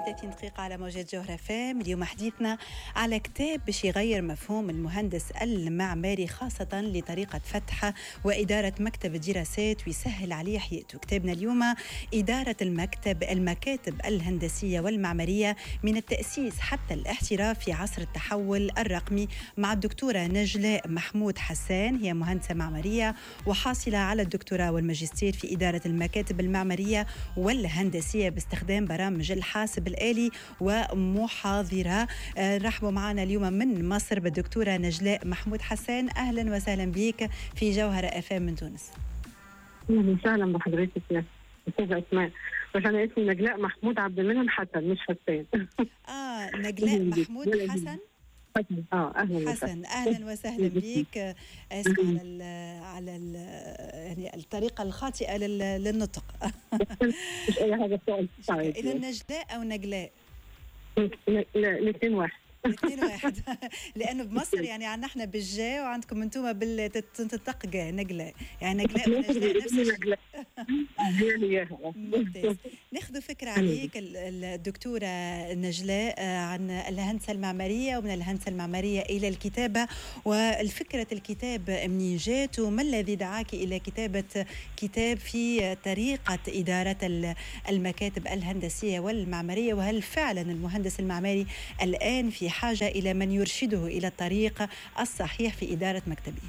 30 دقيقة على موجات جوهرة فام اليوم حديثنا على كتاب باش يغير مفهوم المهندس المعماري خاصة لطريقة فتح وإدارة مكتب الدراسات ويسهل عليه حياته كتابنا اليوم إدارة المكتب المكاتب الهندسية والمعمارية من التأسيس حتى الاحتراف في عصر التحول الرقمي مع الدكتورة نجلاء محمود حسان هي مهندسة معمارية وحاصلة على الدكتوراه والماجستير في إدارة المكاتب المعمارية والهندسية باستخدام برامج الحاسب الآلي ومحاضرة آه، رحبوا معنا اليوم من مصر بالدكتورة نجلاء محمود حسان أهلا وسهلا بك في جوهرة أفام من تونس اهلا وسهلا بحضرتك يا استاذه اسماء بس انا اسمي نجلاء محمود عبد المنعم حسن مش حسان آه نجلاء محمود حسن حسن اه اهلا وسهلا حسن اهلا وسهلا بك اسف على ال على ال يعني الطريقه الخاطئه لل- للنطق مش اي حاجه سؤال اذا نجلاء او نجلاء الاثنين واحد الاثنين واحد لانه بمصر يعني عندنا احنا بالجا وعندكم انتم بالتنطق جا نجلاء يعني نجلاء ونجلاء نفس الشيء نجلاء هي اللي إياها. ممتاز ناخذ فكرة عليك ال- ال- الدكتورة نجلاء آه، عن الهندسة المعمارية ومن الهندسة المعمارية إلى الكتابة والفكرة الكتاب منين جات وما الذي دعاك إلى كتابة كتاب في طريقة إدارة ال- المكاتب الهندسية والمعمارية وهل فعلا المهندس المعماري الآن في حاجة إلى من يرشده إلى الطريق الصحيح في إدارة مكتبه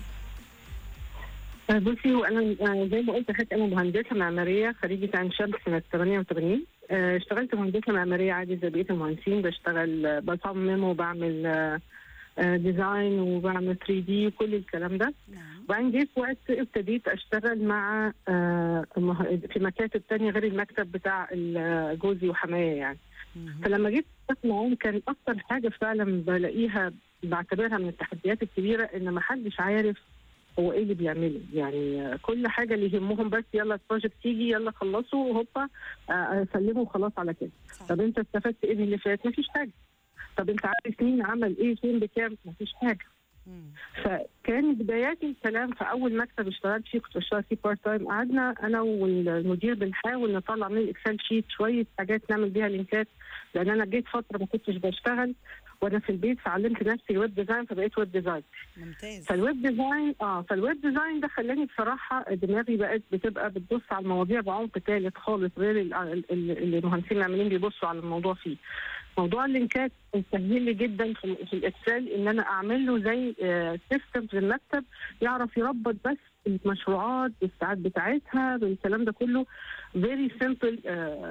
آه، بصي وانا آه، زي ما قلت حضرتك انا مهندسه معماريه خريجه عين شمس سنه 88 آه، اشتغلت مهندسه معماريه عادي زي بقيه المهندسين بشتغل آه، بصمم وبعمل آه، آه، ديزاين وبعمل 3 دي وكل الكلام ده نعم وبعدين جيت في وقت ابتديت اشتغل مع آه، مه- في مكاتب تانية غير المكتب بتاع ال- جوزي وحماية يعني مهم. فلما جيت اشتغل معاهم كان اكتر حاجه فعلا بلاقيها بعتبرها من التحديات الكبيره ان ما حدش عارف هو ايه اللي بيعمله يعني آه، كل حاجه اللي يهمهم بس يلا البروجكت يجي يلا خلصوا هوبا آه، سلموا وخلاص على كده صح. طب انت استفدت ايه من اللي فات مفيش حاجه طب انت عارف مين عمل ايه فين بكام مفيش حاجه مم. فكان بدايات الكلام في اول مكتب اشتغلت فيه كنت بشتغل فيه بارت تايم قعدنا انا والمدير بنحاول نطلع من الاكسل شيت شويه حاجات نعمل بيها لينكات لان انا جيت فتره ما كنتش بشتغل وانا في البيت فعلمت نفسي الويب ديزاين فبقيت ويب ديزاين ممتاز فالويب ديزاين اه فالويب ديزاين ده خلاني بصراحه دماغي بقت بتبقى بتبص على المواضيع بعمق ثالث خالص غير ال- ال- ال- اللي المهندسين العاملين بيبصوا على الموضوع فيه. موضوع اللينكات سهل لي جدا في, في الاكسل ان انا اعمل له زي سيستم في المكتب يعرف يربط بس المشروعات بالساعات بتاعتها بالكلام ده كله فيري سمبل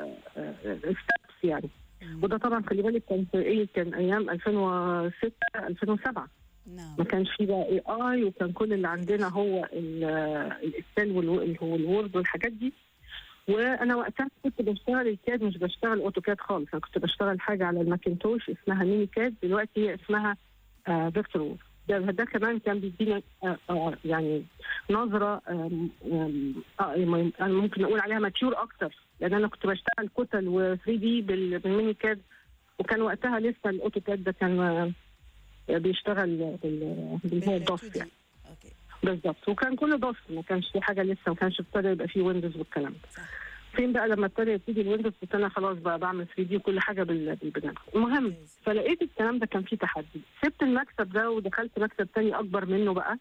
ستابس يعني مم. وده طبعا خلي بالك كان في ايه كان ايام 2006 2007 نعم ما كانش فيه بقى اي اي وكان كل اللي عندنا هو ال- الاكسل والو- والوورد والحاجات دي وانا وقتها كنت بشتغل الكاد مش بشتغل اوتوكاد خالص انا كنت بشتغل حاجه على الماكنتوش اسمها ميني كاد دلوقتي هي اسمها آه فيكتور وورد ده, ده كمان كان بيدينا آه آه يعني نظره آم، آم، آه يعني أنا ممكن اقول عليها ماتيور اكتر لان انا كنت بشتغل كتل و 3 دي بالميني كاد وكان وقتها لسه الاوتوكاد ده كان آه، بيشتغل بال- بالهو بال الضغط 2D. يعني اوكي بالظبط وكان كله ضغط ما كانش في حاجه لسه ما كانش ابتدى يبقى فيه ويندوز والكلام ده صح فين بقى لما ابتدى يبتدي الويندوز كنت انا خلاص بقى بعمل 3 دي وكل حاجه بال- بالبرنامج المهم ممتاز. فلقيت الكلام ده كان فيه تحدي سبت المكتب ده ودخلت مكتب تاني اكبر منه بقى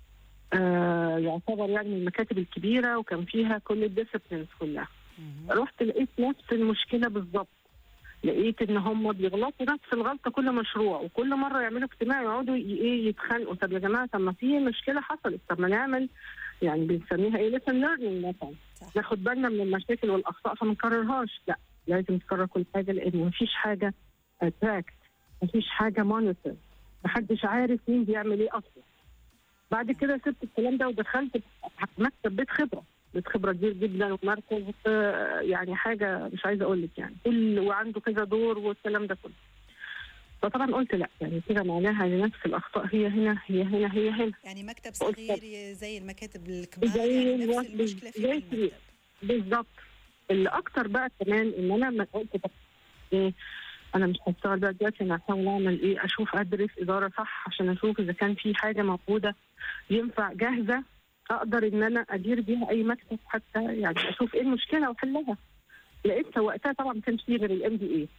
آه يعتبر يعني من المكاتب الكبيره وكان فيها كل الديسيبلينز كلها مهم. رحت لقيت نفس المشكله بالظبط لقيت ان هم بيغلطوا نفس الغلطه كل مشروع وكل مره يعملوا اجتماع يقعدوا ي- ايه يتخانقوا طب يا جماعه طب ما في مشكله حصلت طب ما نعمل يعني بنسميها ايه لسن ليرنينج مثلا صح ناخد بالنا من المشاكل والاخطاء فما نكررهاش لا لازم تكرر كل حاجه لان مفيش حاجه اتراكت مفيش حاجه مونيتور محدش عارف مين بيعمل ايه اصلا بعد كده سبت الكلام ده ودخلت مكتب بيت خبره بيت خبره كبير جدا ومركز آه، يعني حاجه مش عايزه اقول لك يعني كل وعنده كذا دور والكلام ده كله فطبعا قلت لا يعني كده معناها ان نفس الاخطاء هي هنا هي هنا هي هنا يعني مكتب قلت صغير زي المكاتب الكبار زي يعني نفس الوقت- المشكله في زي المكتب بالظبط اللي اكتر بقى كمان ان انا لما قلت طب ايه انا مش هشتغل بقى دلوقتي انا هحاول اعمل ايه اشوف ادرس اداره صح عشان اشوف اذا كان في حاجه موجوده ينفع جاهزه اقدر ان انا ادير بيها اي مكتب حتى يعني اشوف ايه المشكله واحلها لقيت وقتها طبعا ما كانش فيه غير الام بي اي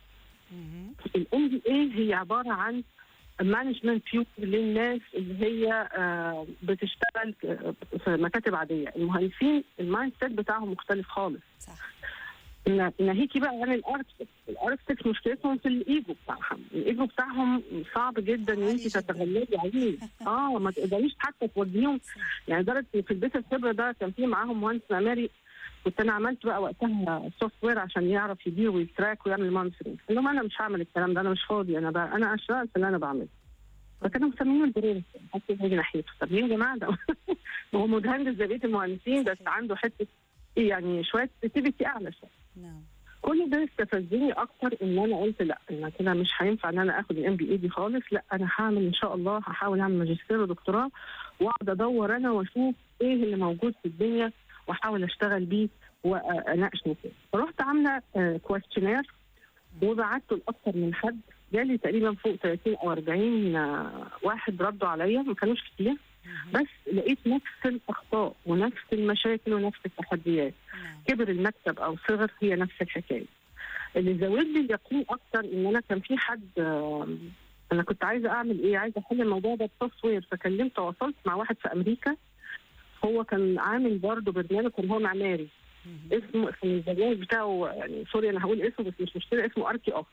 الام بي اي هي عباره عن مانجمنت فيو للناس اللي هي آه، بتشتغل في مكاتب عاديه المهندسين المايند سيت بتاعهم مختلف خالص صح ناهيكي بقى عن الاركتكت الاركتكت مشكلتهم في الايجو بتاعهم الايجو بتاعهم صعب جدا ان انت تتغلبي عليه اه ما تقدريش حتى توجهيهم يعني درجه في البيت الخبره ده كان في معاهم مهندس معماري كنت انا عملت بقى وقتها سوفت وير عشان يعرف يدير ويتراك ويعمل مونترنج قال لهم انا مش هعمل الكلام ده انا مش فاضي انا بقى انا اشتغل في اللي انا بعمله فكانوا مسمينه البريرس حتى يجي ناحيته طب ليه يا جماعه ده هو مهندس زي بقيه المهندسين بس عنده حته يعني شويه اكتيفيتي اعلى شويه نعم كل ده استفزني اكتر ان انا قلت لا ان كده مش هينفع ان انا اخد الام بي اي دي خالص لا انا هعمل ان شاء الله هحاول اعمل ماجستير ودكتوراه واقعد ادور انا واشوف ايه اللي موجود في الدنيا واحاول اشتغل بيه واناقش فيه رحت عامله كويستشنير وبعته لاكثر من حد جالي تقريبا فوق 30 او 40 واحد ردوا عليا ما كانوش كتير بس لقيت نفس الاخطاء ونفس المشاكل ونفس التحديات نعم. كبر المكتب او صغر هي نفس الحكايه اللي زود لي اليقين اكتر ان انا كان في حد انا كنت عايزه اعمل ايه عايزه احل الموضوع ده بسوفت فكلمت تواصلت مع واحد في امريكا هو كان عامل برضه برنامج كان هو معماري اسمه البرنامج بتاعه يعني سوري انا هقول اسمه بس مش مشكله اسمه اركي اوفيس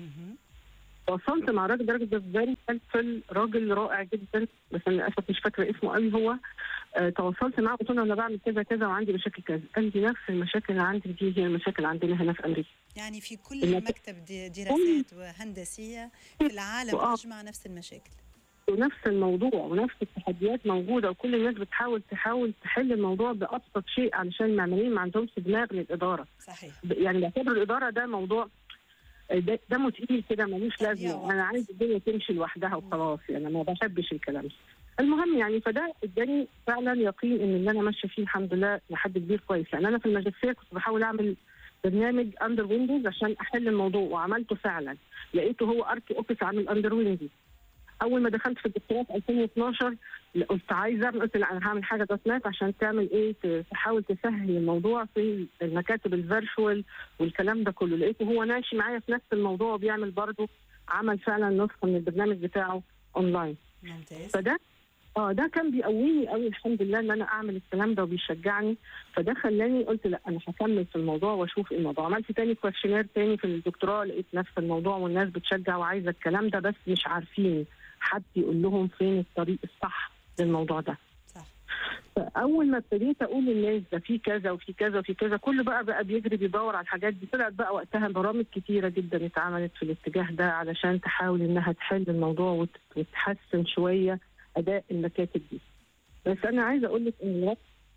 تواصلت مع الراجل ده راجل فيري هيلفل راجل رائع جدا بس انا للاسف مش فاكره اسمه قوي هو آه تواصلت معاه قلت له انا بعمل كذا كذا وعندي مشاكل كذا قال لي نفس المشاكل اللي عندي دي هي المشاكل عندنا هنا في امريكا يعني في كل مكتب دراسات وهندسيه في العالم تجمع نفس المشاكل ونفس الموضوع ونفس التحديات موجوده وكل الناس بتحاول تحاول تحل الموضوع بابسط شيء علشان المعماريين ما عندهمش دماغ للاداره صحيح يعني بعتبر الاداره ده موضوع ده دمه تقيل كده ملوش لازمه انا عايز الدنيا تمشي لوحدها وخلاص يعني ما بحبش الكلام ده المهم يعني فده اداني فعلا يقين ان اللي انا ماشيه فيه الحمد لله لحد كبير كويس يعني انا في الماجستير كنت بحاول اعمل برنامج اندر ويندوز عشان احل الموضوع وعملته فعلا لقيته هو اركي اوفيس عامل اندر ويندوز اول ما دخلت في الدكتوراه في 2012 قلت عايزه قلت لا انا هعمل حاجه دوت نت عشان تعمل ايه تحاول تسهل الموضوع في المكاتب الفيرشوال والكلام ده كله لقيته هو ماشي معايا في نفس الموضوع وبيعمل برضه عمل فعلا نسخه من البرنامج بتاعه اونلاين ممتاز فده اه ده كان بيقويني قوي الحمد لله ان انا اعمل الكلام ده وبيشجعني فده خلاني قلت لا انا هكمل في الموضوع واشوف الموضوع عملت تاني كويشنير تاني في الدكتوراه لقيت نفس الموضوع والناس بتشجع وعايزه الكلام ده بس مش عارفين حد يقول لهم فين الطريق الصح للموضوع ده صح. فاول ما ابتديت اقول للناس ده في كذا وفي كذا وفي كذا كل بقى بقى بيجري بيدور على الحاجات دي طلعت بقى وقتها برامج كتيره جدا اتعملت في الاتجاه ده علشان تحاول انها تحل الموضوع وتحسن شويه اداء المكاتب دي بس انا عايزه اقول لك ان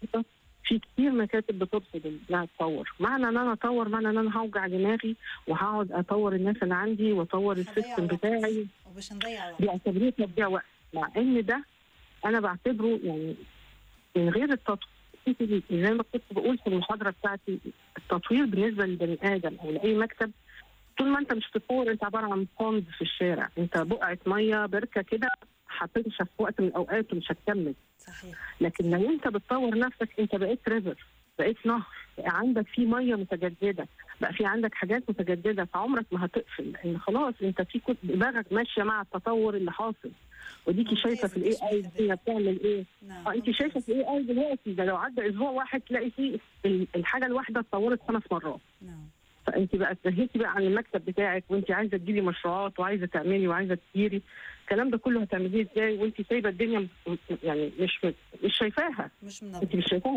في كتير مكاتب بترفض انها تطور، معنى ان انا اطور معنى ان انا هوجع دماغي وهقعد اطور الناس اللي عندي واطور السيستم بتاعي ومش هنضيع وقت بيعتبروه تضييع وقت مع ان ده انا بعتبره يعني من غير التطوير زي ما كنت بقول في المحاضره بتاعتي التطوير بالنسبه للبني ادم او لاي مكتب طول ما انت مش تطور انت عباره عن بوند في الشارع انت بقعه ميه بركه كده هتنشف في وقت من الاوقات ومش هتكمل صحيح لكن لو انت بتطور نفسك انت بقيت ريفر بقيت نهر بقى عندك في ميه متجدده بقى في عندك حاجات متجدده فعمرك ما هتقفل لان خلاص انت في دماغك ماشيه مع التطور اللي حاصل وديكي شايفه في الاي اي هي بتعمل ايه نعم. اه انت شايفه في الاي اي دلوقتي ده لو عدى اسبوع واحد تلاقي فيه الحاجه الواحده اتطورت خمس مرات نعم فانت بقى اتنهيتي بقى عن المكتب بتاعك وانت عايزه تجيبي مشروعات وعايزه تعملي وعايزه تديري الكلام ده كله هتعمليه ازاي وانت سايبه الدنيا يعني مش مش شايفاها مش منظمه انت مش شايفاها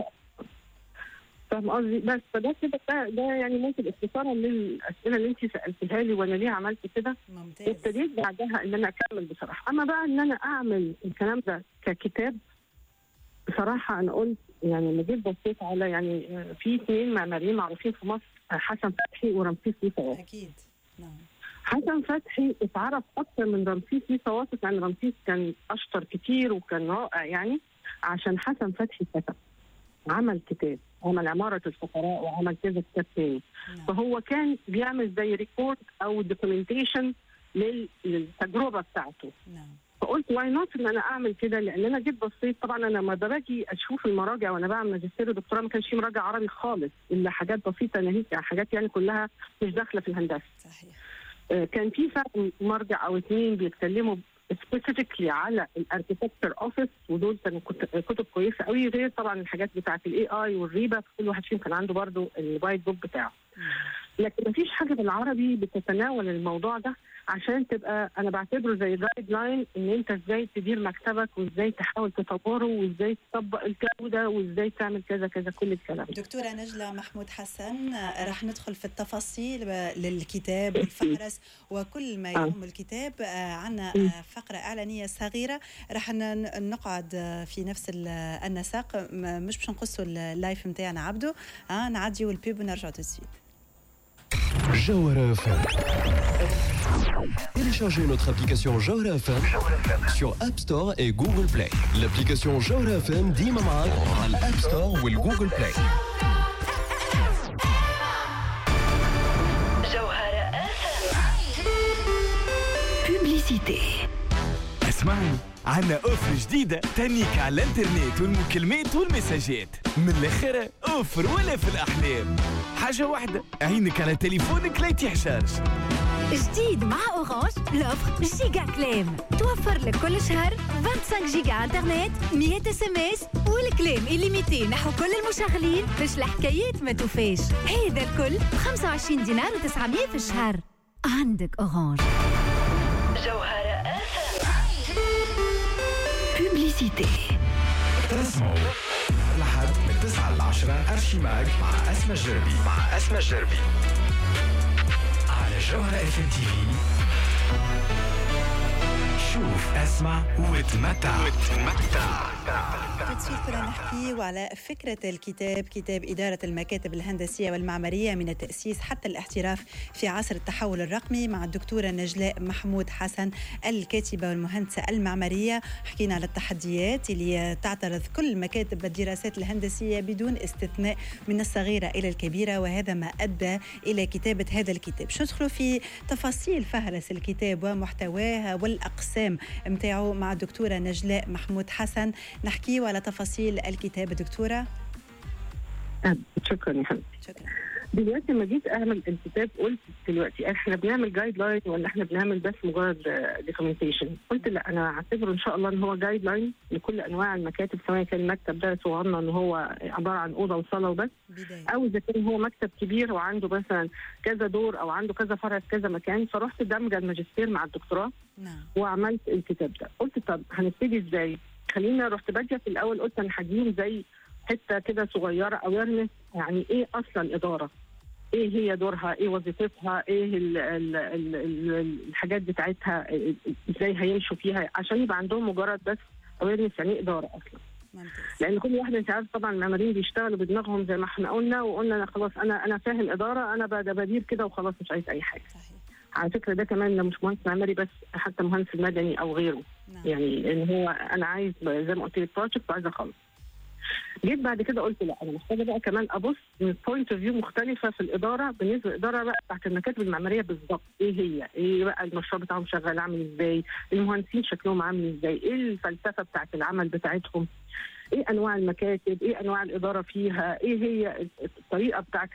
فاهم قصدي بس فده كده ده, ده يعني ممكن اختصارا للاسئله اللي انت سالتيها لي وانا ليه عملت كده ممتاز وابتديت بعدها ان انا اكمل بصراحه اما بقى ان انا اعمل الكلام ده ككتاب بصراحه انا قلت يعني لما جيت بصيت على يعني في اثنين معماريين معروفين في مصر حسن فتحي ورمسيس ليفا اكيد نعم حسن فتحي اتعرف اكثر من رمسيس ليفا واثق يعني رمسيس كان اشطر كتير وكان رائع يعني عشان حسن فتحي كتب عمل كتاب عمل عمارة الفقراء وعمل كذا كتاب تاني نعم. فهو كان بيعمل زي ريكورد أو دوكيومنتيشن للتجربة بتاعته نعم فقلت واي نوت ان انا اعمل كده لان انا جيت بصيت طبعا انا لما باجي اشوف المراجع وانا بعمل ماجستير ودكتوراه ما كانش في مراجع عربي خالص الا حاجات بسيطه ناهيك حاجات يعني كلها مش داخله في الهندسه صحيح آه، كان في فعلا مرجع او اثنين بيتكلموا سبيسيفيكلي على الاركتكتشر اوفيس ودول كانوا كت- كتب كويسه قوي غير طبعا الحاجات بتاعت الاي اي والريبه كل واحد فيهم كان عنده برضه الوايت بوك بتاعه لكن مفيش حاجه بالعربي بتتناول الموضوع ده عشان تبقى انا بعتبره زي جايد لاين ان انت ازاي تدير مكتبك وازاي تحاول تطوره وازاي تطبق الجوده وازاي تعمل كذا كذا كل الكلام ده. دكتورة نجلة محمود حسن آه، رح ندخل في التفاصيل ب- للكتاب والفهرس وكل ما آه. يهم الكتاب آه، عنا م. آه، فقرة إعلانية صغيرة رح ن- نقعد آه، في نفس ال- النسق م- مش باش نقصوا اللايف نتاعنا عبدو آه نعديو البيب ونرجعوا تسويت Jawara FM. Téléchargez notre application Jawara FM sur App Store et Google Play. L'application Jawara FM ديما معاك على الأب ستور والجوجل بلاي. جوهرة بوبليسيتي اسمعني عنا اوفر جديدة تنيك على الانترنت والمكالمات والمساجات من الاخر اوفر ولا في الاحلام حاجة واحدة عينك على تليفونك لا يتحشرش جديد مع اورانج لوفر جيجا كلام توفر لك كل شهر 25 جيجا انترنت 100 اس ام اس والكلام الليميتي نحو كل المشغلين باش الحكايات ما توفاش هذا الكل ب 25 دينار و900 في الشهر عندك اورانج جوهرة بوبليسيتي تسمعوا لحد من 9 ل 10 أرشيماج مع أسمى الجربي مع أسمى الجربي على جوهرة اف ام تي في شوف اسمع وتمتع وتمتع تسويت كنا نحكي على فكرة الكتاب كتاب إدارة المكاتب الهندسية والمعمارية من التأسيس حتى الاحتراف في عصر التحول الرقمي مع الدكتورة نجلاء محمود حسن الكاتبة والمهندسة المعمارية حكينا على التحديات اللي تعترض كل مكاتب الدراسات الهندسية بدون استثناء من الصغيرة إلى الكبيرة وهذا ما أدى إلى كتابة هذا الكتاب شو ندخلوا في تفاصيل فهرس الكتاب ومحتواها والأقسام متاعه مع الدكتورة نجلاء محمود حسن نحكي على تفاصيل الكتاب دكتورة آه، شكرا يا حبيبي شكرا دلوقتي لما جيت اعمل الكتاب قلت دلوقتي احنا بنعمل جايد لاين ولا احنا بنعمل بس مجرد دوكيومنتيشن قلت لا انا هعتبره ان شاء الله ان هو جايد لاين لكل انواع المكاتب سواء كان المكتب ده صغيرنا ان هو عباره عن اوضه وصاله وبس بداية او اذا كان هو مكتب كبير وعنده مثلا كذا دور او عنده كذا فرع في كذا مكان فرحت دمج الماجستير مع الدكتوراه نعم وعملت الكتاب ده قلت طب هنبتدي ازاي خلينا رحت باديه في الاول قلت انا هجيب زي حته كده صغيره اويرنس يعني ايه اصلا اداره ايه هي دورها ايه وظيفتها ايه ال ال ال ال الحاجات بتاعتها ازاي هيمشوا فيها عشان يبقى عندهم مجرد بس اويرنس يعني ايه اداره اصلا ممتاز لان كل واحد انت عارف طبعا المعماريين بيشتغلوا بدماغهم زي ما احنا قلنا وقلنا انا خلاص انا انا فاهم اداره انا بقى بدير كده وخلاص مش عايز اي حاجه صحيح على فكره ده كمان ده مش مهندس معماري بس حتى مهندس مدني او غيره نعم يعني ان هو انا عايز زي ما قلت لك بروجكت وعايز اخلص جيت بعد كده قلت لا انا محتاجه بقى كمان ابص من بوينت اوف فيو مختلفه في الاداره بالنسبه للاداره بقى بتاعت المكاتب المعماريه بالظبط ايه هي؟ ايه بقى المشروع بتاعهم شغال عامل ازاي؟ المهندسين شكلهم عامل ازاي؟ ايه الفلسفه بتاعت العمل بتاعتهم؟ ايه انواع المكاتب؟ ايه انواع الاداره فيها؟ ايه هي الطريقه بتاعت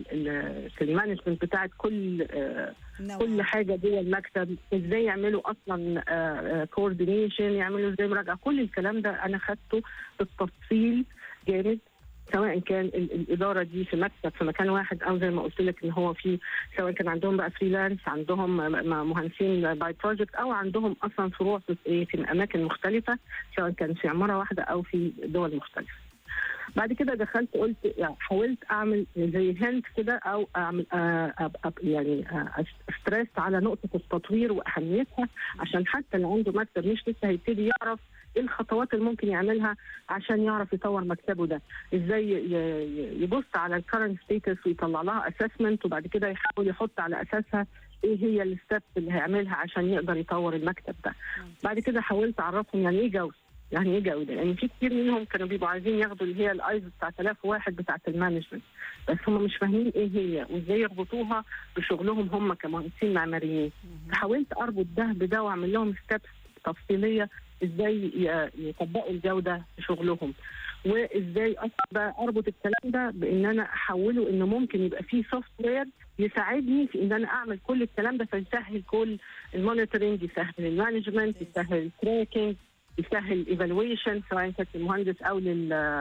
المانجمنت بتاعت كل آه نوع. كل حاجه جوه المكتب ازاي يعملوا اصلا كوردينيشن يعملوا ازاي مراجعه كل الكلام ده انا خدته بالتفصيل جامد سواء كان ال- الاداره دي في مكتب في مكان واحد او زي ما قلت لك ان هو في سواء كان عندهم بقى فريلانس عندهم م- م- مهندسين باي بروجكت او عندهم اصلا فروع في ايه في اماكن مختلفه سواء كان في عماره واحده او في دول مختلفه. بعد كده دخلت قلت يعني حاولت اعمل زي هنت كده او اعمل آه أب- أب- يعني آه ستريس على نقطه التطوير واهميتها عشان حتى اللي عنده مكتب مش لسه هيبتدي يعرف ايه الخطوات اللي ممكن يعملها عشان يعرف يطور مكتبه ده ازاي ي- ي- يبص على الكرنت ستيتس ويطلع لها اسسمنت وبعد كده يحاول يحط على اساسها ايه هي الستبس اللي هيعملها عشان يقدر يطور المكتب ده بعد كده حاولت اعرفهم يعني ايه جوده يعني ايه جوده؟ لان في كتير منهم كانوا بيبقوا عايزين ياخدوا اللي هي الايزو بتاع 3001 بتاعت المانجمنت بس هم مش فاهمين ايه هي وازاي يربطوها بشغلهم هم كمهندسين معماريين فحاولت اربط ده بده واعمل لهم ستبس تفصيليه ازاي ي- يطبقوا الجوده في شغلهم وازاي اصلا بقى اربط الكلام ده بان انا احوله انه ممكن يبقى فيه سوفت وير يساعدني في ان انا اعمل كل الكلام ده فيسهل كل المونيتورنج يسهل المانجمنت يسهل التراكنج يسهل الايفالويشن سواء كانت المهندس او لل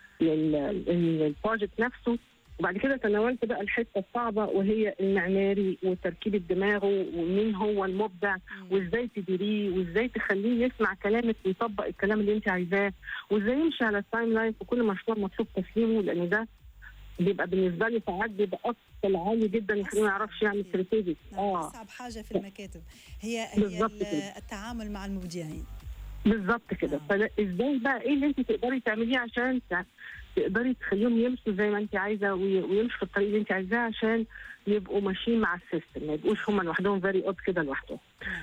للبروجكت نفسه وبعد كده تناولت بقى الحته الصعبه وهي المعماري وتركيبه دماغه ومين هو المبدع وازاي تديريه وازاي تخليه يسمع كلامك ويطبق الكلام اللي انت عايزاه وازاي يمشي على التايم لاين في كل مشروع مطلوب تسليمه لان ده بيبقى بالنسبه لي ساعات بيبقى اصل عالي جدا يخليه ما يعرفش يعمل استراتيجي اه اصعب حاجه في المكاتب هي هي بالظبط ال- كده. التعامل مع المبدعين بالظبط كده آه. فازاي بقى ايه اللي انت تقدري تعمليه عشان تع- تقدري تخليهم يمشوا زي ما انت عايزه وي- ويمشوا في الطريق اللي انت عايزاه عشان يبقوا ماشيين مع السيستم ما يبقوش هم لوحدهم فيري اوت كده لوحدهم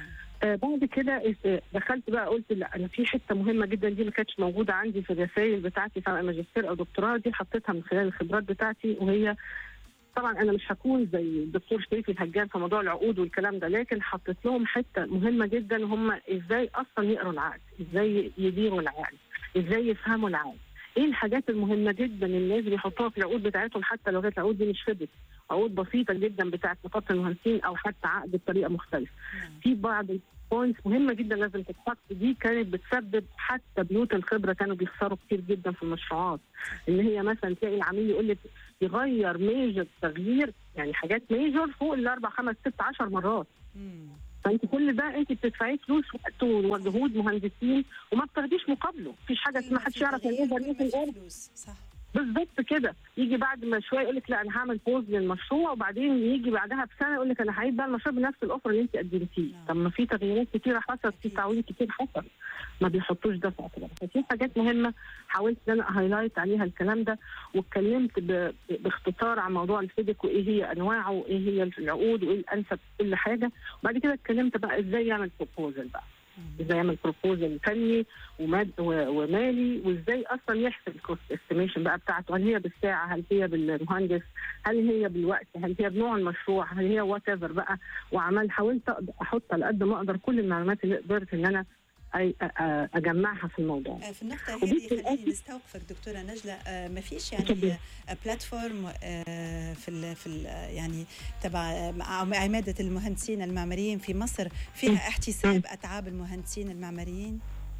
آه بعد كده اس- دخلت بقى قلت لا انا في حته مهمه جدا دي ما كانتش موجوده عندي في الرسائل بتاعتي سواء ماجستير او دكتوراه دي حطيتها من خلال الخبرات بتاعتي وهي طبعا انا مش هكون زي الدكتور شريف الهجان في موضوع العقود والكلام ده لكن حطيت لهم حته مهمه جدا هم ازاي اصلا يقروا العقد ازاي يديروا العقد ازاي يفهموا العقد ايه الحاجات المهمه جدا اللي لازم يحطوها في العقود بتاعتهم حتى لو كانت العقود دي مش فضت عقود بسيطه جدا بتاعت نقابه المهندسين او حتى عقد بطريقه مختلفه في بعض البوينتس مهمه جدا لازم تتحط دي كانت بتسبب حتى بيوت الخبره كانوا بيخسروا كتير جدا في المشروعات ان هي مثلا تلاقي العميل يقول لك يغير ميجر تغيير يعني حاجات ميجر فوق الاربع خمس ست عشر مرات مم. فانت كل ده انت بتدفعيه فلوس وقت وجهود مهندسين وما بتاخديش مقابله مفيش حاجه اسمها محدش يعرف يعني ايه كل ما بريد في الارض فلوس صح بالظبط كده يجي بعد ما شويه يقول لك لا انا هعمل بوز للمشروع وبعدين يجي بعدها بسنه يقول لك انا هعيد بقى المشروع بنفس الاوفر اللي انت قدمتيه نعم. طب ما في تغييرات كتيره حصلت في أكيد. تعويض كتير حصل ما بيحطوش ده في اعتبار ففي حاجات مهمه حاولت ان انا هايلايت عليها الكلام ده واتكلمت ب- باختصار عن موضوع الفيدك وايه هي انواعه وايه هي العقود وايه الانسب في كل حاجه وبعد كده اتكلمت بقى ازاي يعمل بروبوزل بقى ازاي يعمل بروبوزل فني وماد و- ومالي وازاي اصلا يحسب الكوست استيميشن بقى بتاعته هل هي بالساعه هل هي بالمهندس هل هي بالوقت هل هي بنوع المشروع هل هي وات ايفر بقى وعمل حاولت أقد- احط على قد ما اقدر كل المعلومات اللي قدرت ان انا أي- أ- أ- اجمعها في الموضوع آه، في النقطة ودي هذه في خليني الآخر- نستوقفك دكتورة نجلة آه، ما فيش يعني اتفضلي. آه، بلاتفورم آه، في ال في ال يعني تبع آه، مع عمادة المهندسين المعماريين في مصر فيها احتساب أتعاب المهندسين المعماريين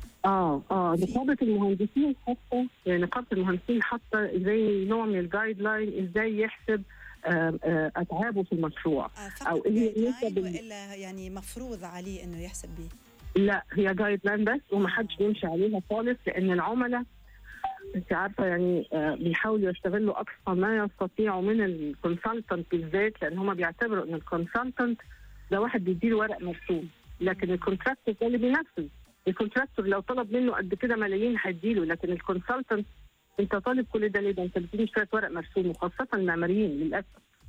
اه اه في- نقابه المهندسين حاطه يعني نقابه المهندسين حاطه زي نوع من الجايد لاين ازاي يحسب آه، آه، اتعابه في المشروع آه، فقط أو اللي هي guideline نسب ال- وإلا يعني مفروض عليه إنه يحسب به لا هي جايد لاين بس ومحدش بيمشي عليها خالص لان العملاء انت عارفه يعني آه، بيحاولوا يستغلوا اقصى ما يستطيعوا من الكونسلتنت بالذات لان هم بيعتبروا ان الكونسلتنت ده واحد بيديله ورق مرسوم لكن الكونتراكتور ده اللي بينفذ الكونتراكتور لو طلب منه قد كده ملايين هيديله لكن الكونسلتنت انت طالب كل ده ليه ده انت بتديني شويه ورق مرسوم وخاصه المعماريين للاسف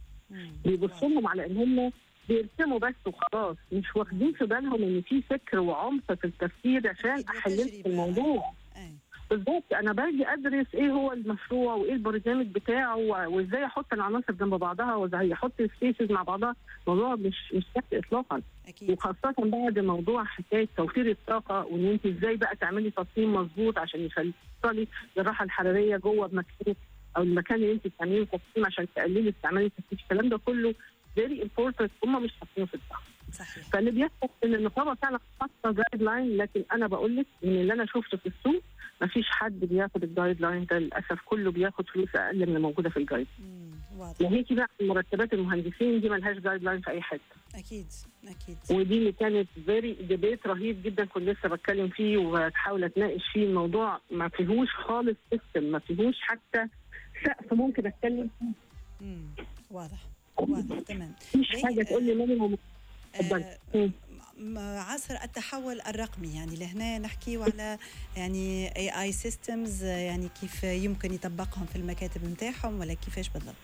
بيبصوا لهم على ان هم بيرسموا بس وخلاص مش واخدين في بالهم ان في فكر وعمق في التفكير عشان أكيد، احلل في وتجربة. الموضوع أي. بالظبط انا باجي ادرس ايه هو المشروع وايه البرنامج بتاعه و- وازاي احط العناصر جنب بعضها وازاي احط السبيسز مع بعضها الموضوع مش مش سهل اطلاقا أكيد وخاصه بعد موضوع حكايه توفير الطاقه وان انت ازاي بقى تعملي تصميم مظبوط عشان يخلي الراحه الحراريه جوه مكانك او المكان اللي انت بتعمليه تصميم عشان تقللي استعمال التكييف الكلام ده كله فيري امبورتنت هم مش حاطينه في الطاقه صحيح فاللي بيحصل ان النقابه فعلا حاطه جايد لاين لكن انا بقول لك من اللي انا شفته في السوق ما فيش حد بياخد الجايد لاين ده للاسف كله بياخد فلوس اقل من اللي موجوده في الجايد مم، واضح ناهيكي بقى عن مرتبات المهندسين دي ملهاش جايد لاين في اي حته أكيد أكيد ودي اللي كانت فيري ديبيت رهيب جدا كنت لسه بتكلم فيه وبحاول اتناقش فيه الموضوع ما فيهوش خالص سيستم ما فيهوش حتى سقف ممكن اتكلم فيه مم، واضح واضح تمام مفيش زي- حاجه تقول لي مينيموم اتفضلي. آه، م- عصر التحول الرقمي يعني لهنا نحكي على يعني اي اي سيستمز يعني كيف يمكن يطبقهم في المكاتب نتاعهم ولا كيفاش بالضبط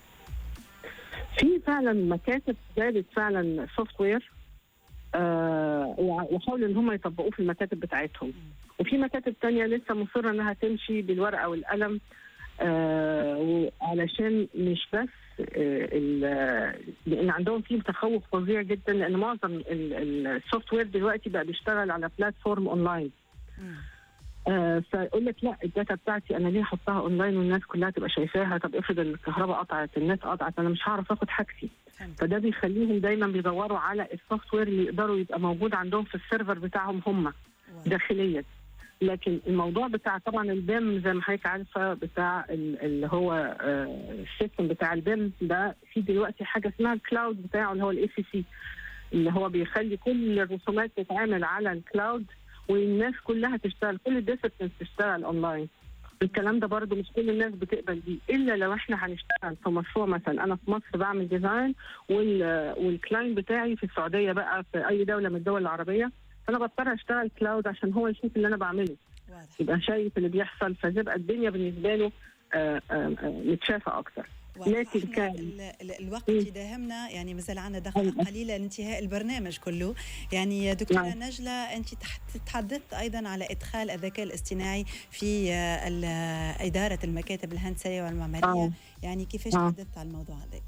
في فعلا مكاتب زادت فعلا سوفت وير آه وحاولوا ان هم يطبقوه في المكاتب بتاعتهم وفي مكاتب تانية لسه مصرة انها تمشي بالورقة والقلم آه علشان مش بس آه ال- لان عندهم فيه تخوف فظيع جدا لان معظم السوفت وير دلوقتي بقى بيشتغل على بلاتفورم اونلاين مم. آه فيقول لك لا الداتا بتاعتي انا ليه احطها اونلاين والناس كلها تبقى شايفاها طب افرض الكهرباء قطعت الناس قطعت انا مش هعرف اخد حاجتي فهمت. فده بيخليهم دايما بيدوروا على السوفت وير اللي يقدروا يبقى موجود عندهم في السيرفر بتاعهم هم واضح. داخليا لكن الموضوع بتاع طبعا البيم زي ما حضرتك عارفه بتاع ال- اللي هو آه، السيستم بتاع البيم ده في دلوقتي حاجه اسمها الكلاود بتاعه اللي هو الاي سي سي اللي هو بيخلي كل الرسومات تتعمل على الكلاود والناس كلها تشتغل كل الديسبلينز تشتغل اونلاين الكلام ده برضو مش كل الناس بتقبل بيه الا لو احنا هنشتغل في مشروع مثلا انا في مصر بعمل ديزاين وال والكلاين بتاعي في السعوديه بقى في اي دوله من الدول العربيه فانا بضطر اشتغل كلاود عشان هو يشوف اللي انا بعمله واضح يبقى شايف اللي بيحصل فتبقى الدنيا بالنسبه له آه، آه، آه، متشافه اكتر واضح. لكن إحنا كان- ال- ال- الوقت مم. يداهمنا يعني مازال عندنا دقائق أيوة. قليله لانتهاء البرنامج كله يعني دكتوره نعم. نجله انت تحت- تحدثت ايضا على ادخال الذكاء الاصطناعي في آه، ال- آه، اداره المكاتب الهندسيه والمعماريه آه. يعني كيفاش آه. تحدثت على الموضوع هذا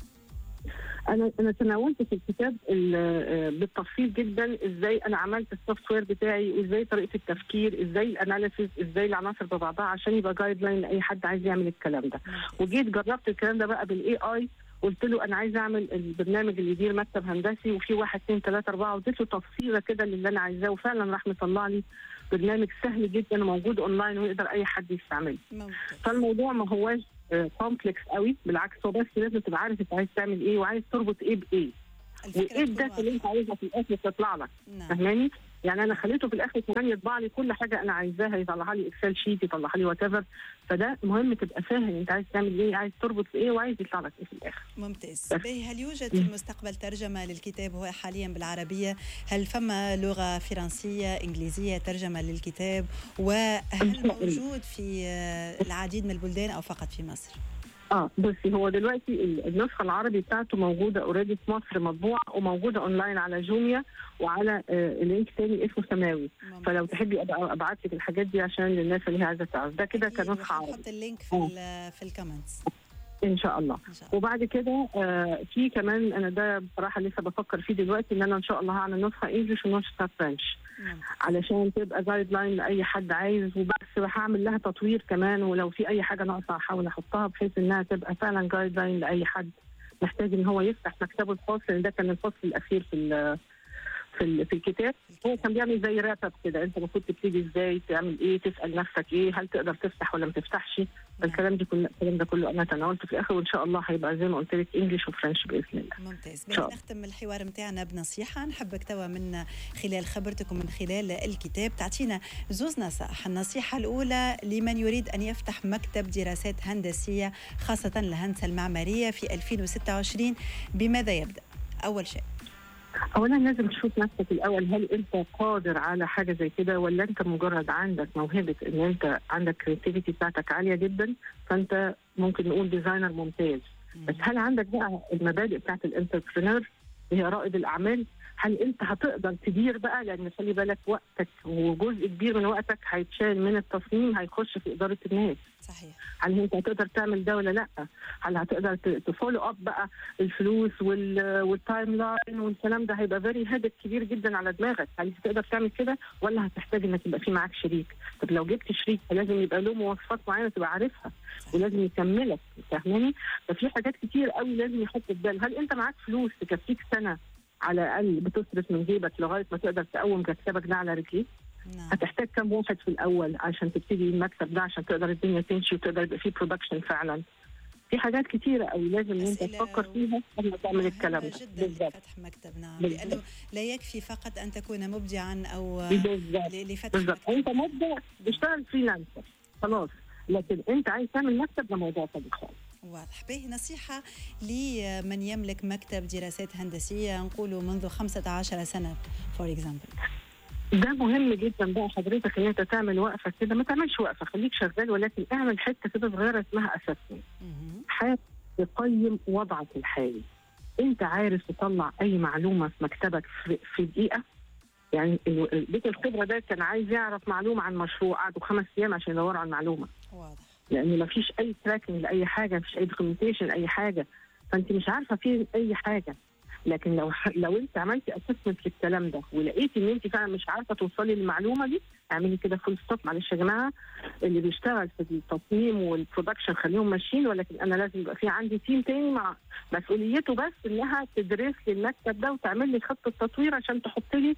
انا انا تناولت في الكتاب ال- آه، بالتفصيل جدا ازاي انا عملت السوفت وير بتاعي وازاي طريقه التفكير ازاي الاناليسيز ازاي العناصر ببعضها عشان يبقى جايد لاين لاي حد عايز يعمل الكلام ده وجيت جربت الكلام ده بقى بالاي اي قلت له انا عايزه اعمل البرنامج اللي يدير مكتب هندسي وفي واحد اثنين ثلاثه اربعه واديت له تفصيله كده اللي انا عايزاه وفعلا راح مطلع لي برنامج سهل جدا وموجود اونلاين ويقدر اي حد يستعمله ممتاز فالموضوع ما هواش كومبلكس قوي بالعكس هو بس لازم تبقى عارف انت عايز تعمل ايه وعايز تربط ايه بايه الفكرة وايه تكون الداتا اللي انت واضحة. عايزها في الاخر تطلع لك نعم فاهماني؟ يعني انا خليته في الاخر كمان يطبع لي كل حاجه انا عايزاها يطلعها لي اكسل شيت يطلعها لي وات ايفر فده مهم تبقى فاهم انت عايز تعمل ايه عايز تربط في ايه وعايز يطلع لك ايه في الاخر ممتاز باهي هل يوجد في المستقبل ترجمة للكتاب هو حاليا بالعربية هل فما لغة فرنسية إنجليزية ترجمة للكتاب وهل موجود في آه، العديد من البلدان أو فقط في مصر اه بصي هو دلوقتي ال- النسخه العربي بتاعته موجوده اوريدي في مصر مطبوعه وموجوده اونلاين على جوميا وعلى آه لينك تاني اسمه سماوي ممتاز. فلو تحبي ابقى ابعت لك الحاجات دي عشان للناس اللي هي عايزه تعرف ده كده أكيد، كنسخه عربي وحنحط اللينك في آه. ال- في الكومنتس ان شاء الله إن شاء الله وبعد كده آه في كمان انا ده بصراحه لسه بفكر فيه دلوقتي ان انا ان شاء الله هعمل نسخه انجلش ونسخه فرنش ممتاز. علشان تبقى جايد لاين لاي حد عايز وبس هعمل لها تطوير كمان ولو في اي حاجه ناقصه هحاول احطها بحيث انها تبقى فعلا جايد لاين لاي حد محتاج ان هو يفتح مكتبه الخاص لان ده كان الفصل الاخير في ال- في ال- في الكتاب هو كان بيعمل زي راب اب كده انت المفروض تبتدي ازاي تعمل ايه تسال نفسك ايه هل تقدر تفتح ولا ما تفتحش الكلام دي كله الكلام ده كله انا تناولته في الاخر وان شاء الله هيبقى زي ما قلت لك انجلش وفرنش باذن الله ممتاز إن شاء باهي الله. نختم الحوار متاعنا بنصيحة نحبك توا من خلال خبرتك ومن خلال الكتاب تعطينا زوز نصائح النصيحة الأولى لمن يريد أن يفتح مكتب دراسات هندسية خاصة الهندسة المعمارية في 2026 بماذا يبدأ؟ أول شيء اولا لازم تشوف نفسك الاول هل انت قادر على حاجه زي كده ولا انت مجرد عندك موهبه ان انت عندك كريتيفيتي بتاعتك عاليه جدا فانت ممكن نقول ديزاينر ممتاز بس هل عندك بقى المبادئ بتاعت الانتربرينور اللي هي رائد الاعمال هل انت هتقدر تدير بقى لان خلي بالك وقتك وجزء كبير من وقتك هيتشال من التصميم هيخش في اداره الناس صحيح هل انت هتقدر تعمل ده ولا لا؟ هل هتقدر تفولو اب بقى الفلوس وال- والتايم لاين والكلام ده هيبقى فيري هيدك كبير جدا على دماغك، هل انت تقدر تعمل كده ولا هتحتاج انك يبقى في معاك شريك؟ طب لو جبت شريك فلازم يبقى له مواصفات معينه تبقى عارفها ولازم يكملك فاهماني؟ ففي حاجات كتير قوي لازم يحط في باله، هل انت معاك فلوس تكفيك سنه على الاقل بتصرف من جيبك لغايه ما تقدر تقوم مكتبك ده على رجليك؟ نعم هتحتاج كم واحد في الاول عشان تبتدي المكتب ده عشان تقدر الدنيا تمشي وتقدر يبقى فيه برودكشن فعلا في حاجات كتيره قوي لازم ان انت أسئلة تفكر فيها قبل ما تعمل الكلام مهمة ده جدا بالظبط لفتح مكتب نعم بالضبط. لأنه لا يكفي فقط أن تكون مبدعا أو بالظبط ل- لفتح بالظبط مكتب انت مبدع بتشتغل فريلانسر خلاص لكن انت عايز تعمل مكتب ده موضوع تاني خالص واضح به نصيحة لمن يملك مكتب دراسات هندسية نقولوا منذ 15 سنة فور اكزامبل ده مهم جدا بقى حضرتك ان انت تعمل وقفه كده ما تعملش وقفه خليك شغال ولكن اعمل حته كده صغيره اسمها اسسمنت حاول تقيم وضعك الحالي انت عارف تطلع اي معلومه في مكتبك في, في دقيقه يعني ال- بيت الخبره ده كان عايز يعرف معلومه عن مشروع قعدوا خمس ايام عشان يدوروا على المعلومه واضح لان ما فيش اي تراكنج لاي حاجه ما فيش اي دوكيومنتيشن اي حاجه فانت مش عارفه فين اي حاجه لكن لو لو انت عملتي اسسمنت للكلام ده ولقيتي ان انت فعلا مش عارفه توصلي للمعلومه دي اعملي كده فول ستوب معلش يا جماعه اللي بيشتغل في التصميم والبرودكشن خليهم ماشيين ولكن انا لازم يبقى في عندي تيم تاني مع مسؤوليته بس انها تدرس لي المكتب ده وتعمل لي خطه تطوير عشان تحط لي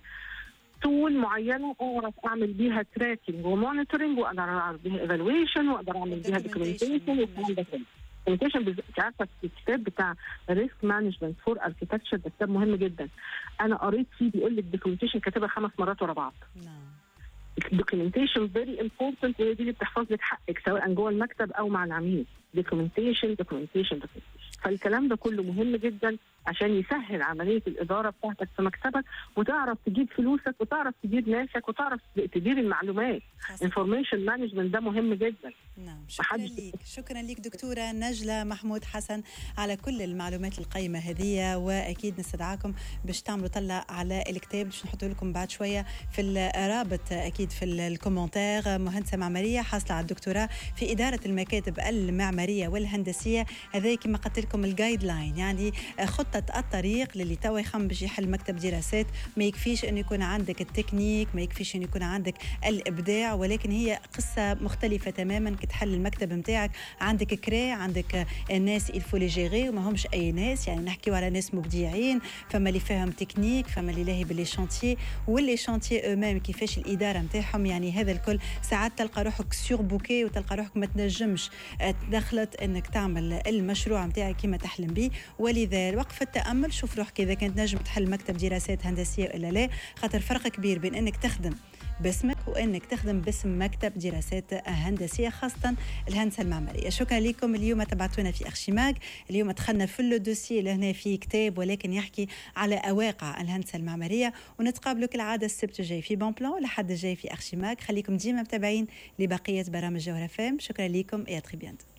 تول معينه اعرف اعمل بيها تراكنج ومونيتورنج واقدر اعمل بيها ايفالويشن واقدر اعمل بيها دوكيومنتيشن والكلام ده كله دوكيومنتيشن انت عارفه الكتاب بتاع ريسك مانجمنت فور اركتكتشر ده كتاب مهم جدا انا قريت فيه بيقول لك دوكيومنتيشن كاتبها خمس مرات ورا بعض نعم الدوكيومنتيشن فيري امبورتنت وهي دي اللي بتحفظ لك حقك سواء جوه المكتب او مع العميل دوكيومنتيشن دوكيومنتيشن فالكلام ده كله مهم جدا عشان يسهل عمليه الاداره بتاعتك في مكتبك وتعرف تجيب فلوسك وتعرف تجيب ناسك وتعرف تدير المعلومات خاصة. انفورميشن مانجمنت ده مهم جدا نعم شكرا محدش- لك شكرا لك دكتورة نجلة محمود حسن على كل المعلومات القيمة هذه وأكيد نستدعاكم باش تعملوا طلع على الكتاب باش نحطه لكم بعد شوية في الرابط أكيد في الكومنتير مهندسة معمارية حاصلة على الدكتوراه في إدارة المكاتب المعمارية والهندسية هذا كما قلت لكم الجايد لاين يعني خطة الطريق للي توا يخم باش يحل مكتب دراسات ما يكفيش أن يكون عندك التكنيك ما يكفيش أن يكون عندك الإبداع ولكن هي قصة مختلفة تماما كي تحل المكتب نتاعك عندك كري عندك الناس الفو لي جيري وما همش اي ناس يعني نحكيو على ناس مبدعين فما اللي فاهم تكنيك فما اللي لاهي باللي شانتيي واللي شانتيي امام كيفاش الاداره نتاعهم يعني هذا الكل ساعات تلقى روحك سور بوكي وتلقى روحك ما تنجمش آه، تدخلت انك تعمل المشروع نتاعك كما تحلم به ولذا وقف التامل شوف روحك اذا كنت نجم تحل مكتب دراسات هندسيه ولا لا خاطر فرق كبير بين انك تخدم باسمك وانك تخدم باسم مكتب دراسات هندسيه خاصه الهندسه المعماريه شكرا لكم اليوم تبعتونا في ارشيماج اليوم دخلنا في الدوسي لهنا في كتاب ولكن يحكي على اواقع الهندسه المعماريه ونتقابلوا كالعاده السبت الجاي في بون بلان لحد الجاي في ارشيماج خليكم ديما متابعين لبقيه برامج جوهر فام شكرا لكم يا تري بيانتو